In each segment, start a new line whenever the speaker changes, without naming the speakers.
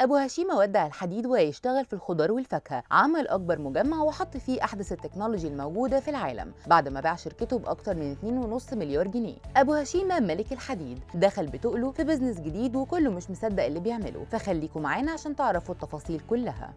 ابو هشيمه ودع الحديد ويشتغل في الخضار والفاكهه عمل اكبر مجمع وحط فيه احدث التكنولوجي الموجوده في العالم بعد ما باع شركته باكتر من 2.5 مليار جنيه ابو هشيمه ملك الحديد دخل بتقله في بزنس جديد وكله مش مصدق اللي بيعمله فخليكم معانا عشان تعرفوا التفاصيل كلها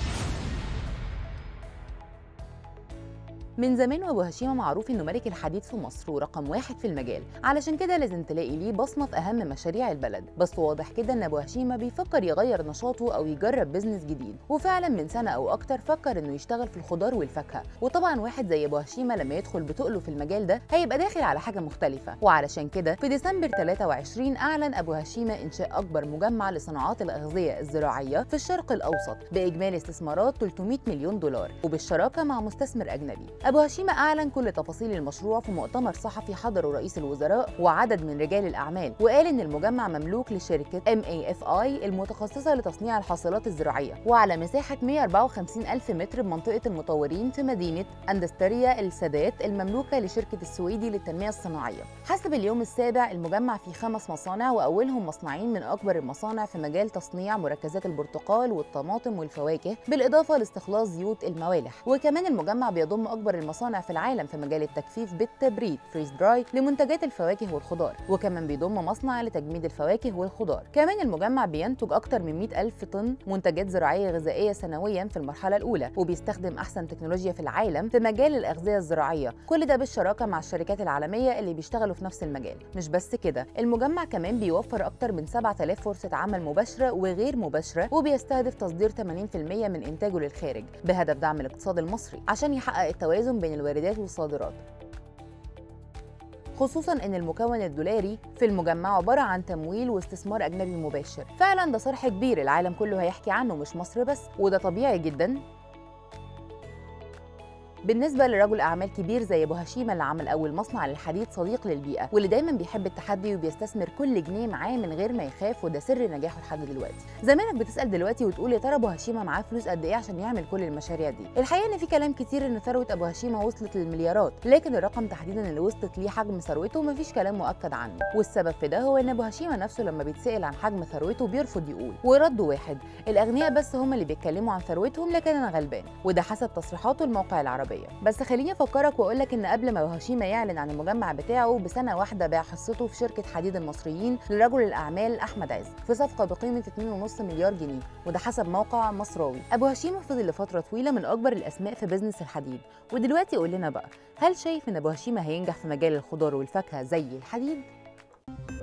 من زمان وابو هشيمه معروف انه ملك الحديد في مصر ورقم واحد في المجال علشان كده لازم تلاقي ليه بصمه في اهم مشاريع البلد بس واضح كده ان ابو هشيمه بيفكر يغير نشاطه او يجرب بزنس جديد وفعلا من سنه او اكتر فكر انه يشتغل في الخضار والفاكهه وطبعا واحد زي ابو هشيمه لما يدخل بتقله في المجال ده هيبقى داخل على حاجه مختلفه وعلشان كده في ديسمبر 23 اعلن ابو هشيمه انشاء اكبر مجمع لصناعات الاغذيه الزراعيه في الشرق الاوسط باجمالي استثمارات 300 مليون دولار وبالشراكه مع مستثمر اجنبي ابو هشيمه اعلن كل تفاصيل المشروع في مؤتمر صحفي حضره رئيس الوزراء وعدد من رجال الاعمال وقال ان المجمع مملوك لشركه ام اي اف اي المتخصصه لتصنيع الحاصلات الزراعيه وعلى مساحه 154 الف متر بمنطقه المطورين في مدينه اندستريا السادات المملوكه لشركه السويدي للتنميه الصناعيه حسب اليوم السابع المجمع فيه خمس مصانع واولهم مصنعين من اكبر المصانع في مجال تصنيع مركزات البرتقال والطماطم والفواكه بالاضافه لاستخلاص زيوت الموالح وكمان المجمع بيضم اكبر المصانع في العالم في مجال التجفيف بالتبريد فريز دراي لمنتجات الفواكه والخضار وكمان بيضم مصنع لتجميد الفواكه والخضار كمان المجمع بينتج أكتر من 100 ألف طن منتجات زراعية غذائية سنويا في المرحلة الأولى وبيستخدم أحسن تكنولوجيا في العالم في مجال الأغذية الزراعية كل ده بالشراكة مع الشركات العالمية اللي بيشتغلوا في نفس المجال مش بس كده المجمع كمان بيوفر أكتر من 7000 فرصة عمل مباشرة وغير مباشرة وبيستهدف تصدير 80% من إنتاجه للخارج بهدف دعم الاقتصاد المصري عشان يحقق التوازن بين الواردات والصادرات خصوصا ان المكون الدولاري في المجمع عباره عن تمويل واستثمار اجنبي مباشر فعلا ده صرح كبير العالم كله هيحكي عنه مش مصر بس وده طبيعي جدا بالنسبه لرجل اعمال كبير زي ابو هشيمه اللي عمل اول مصنع للحديد صديق للبيئه واللي دايما بيحب التحدي وبيستثمر كل جنيه معاه من غير ما يخاف وده سر نجاحه لحد دلوقتي زمانك بتسال دلوقتي وتقول يا ترى ابو هشيمه معاه فلوس قد ايه عشان يعمل كل المشاريع دي الحقيقه ان في كلام كتير ان ثروه ابو هشيمه وصلت للمليارات لكن الرقم تحديدا اللي وصلت ليه حجم ثروته مفيش كلام مؤكد عنه والسبب في ده هو ان ابو هشيمه نفسه لما بيتسال عن حجم ثروته بيرفض يقول ورده واحد الاغنياء بس هم اللي بيتكلموا عن ثروتهم لكن انا غلبان وده حسب تصريحاته الموقع العربيه بس خليني افكرك واقول لك ان قبل ما هشيمه يعلن عن المجمع بتاعه بسنه واحده باع حصته في شركه حديد المصريين لرجل الاعمال احمد عز في صفقه بقيمه 2.5 مليار جنيه وده حسب موقع مصراوي ابو هشيمه فضل لفتره طويله من اكبر الاسماء في بزنس الحديد ودلوقتي قول لنا بقى هل شايف ان ابو هشيمه هينجح في مجال الخضار والفاكهه زي الحديد